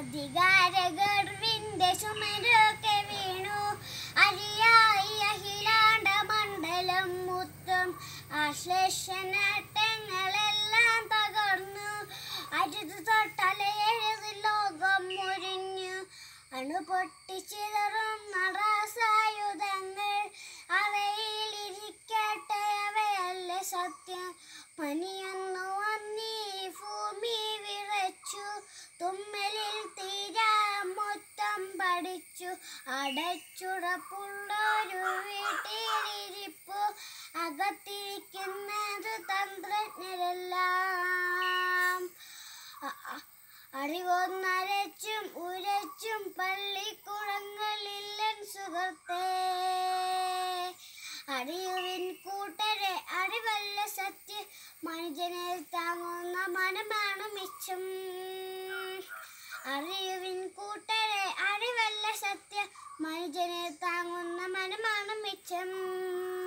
അധികാര ഗർവിന്റെ ചുമരൊക്കെ വീണു അരിയായി അഖിലാണ്ട മണ്ഡലം മുത്തം ആശ്ലേഷനാട്ടങ്ങളെല്ലാം തകർന്നു അരുത് തൊട്ടലയെഴുത് ലോകം മുരിഞ്ഞു അണു പൊട്ടിച്ചിതറും നറാസായുധങ്ങൾ അവയിലിരിക്കട്ടെ അവയല്ല സത്യം പനിയൊന്നു വന്നീ ഭൂമി വിറച്ചു തുമ്മലിൽ തീരാ മൊത്തം പഠിച്ചു അടച്ചുറപ്പുള്ളൊരു വീട്ടിലിരിപ്പു അകത്തിരിക്കുന്നത് തന്ത്രജ്ഞരെല്ലാം അ- അ- അറിവൊന്നരച്ചും ഉരച്ചും പള്ളിക്കുളങ്ങളില്ലൻ സുഹൃത്തേ അറിയുവിൻ കൂട്ടരെ അറിവല്ല സത്യ മനുഷ്യനെ താങ്ങുന്ന മനമാണ് മിച്ചം അറിയുവിൻ കൂട്ടരെ അറിവല്ല സത്യ മനുഷ്യനെ താങ്ങുന്ന മനമാണ് മിച്ചം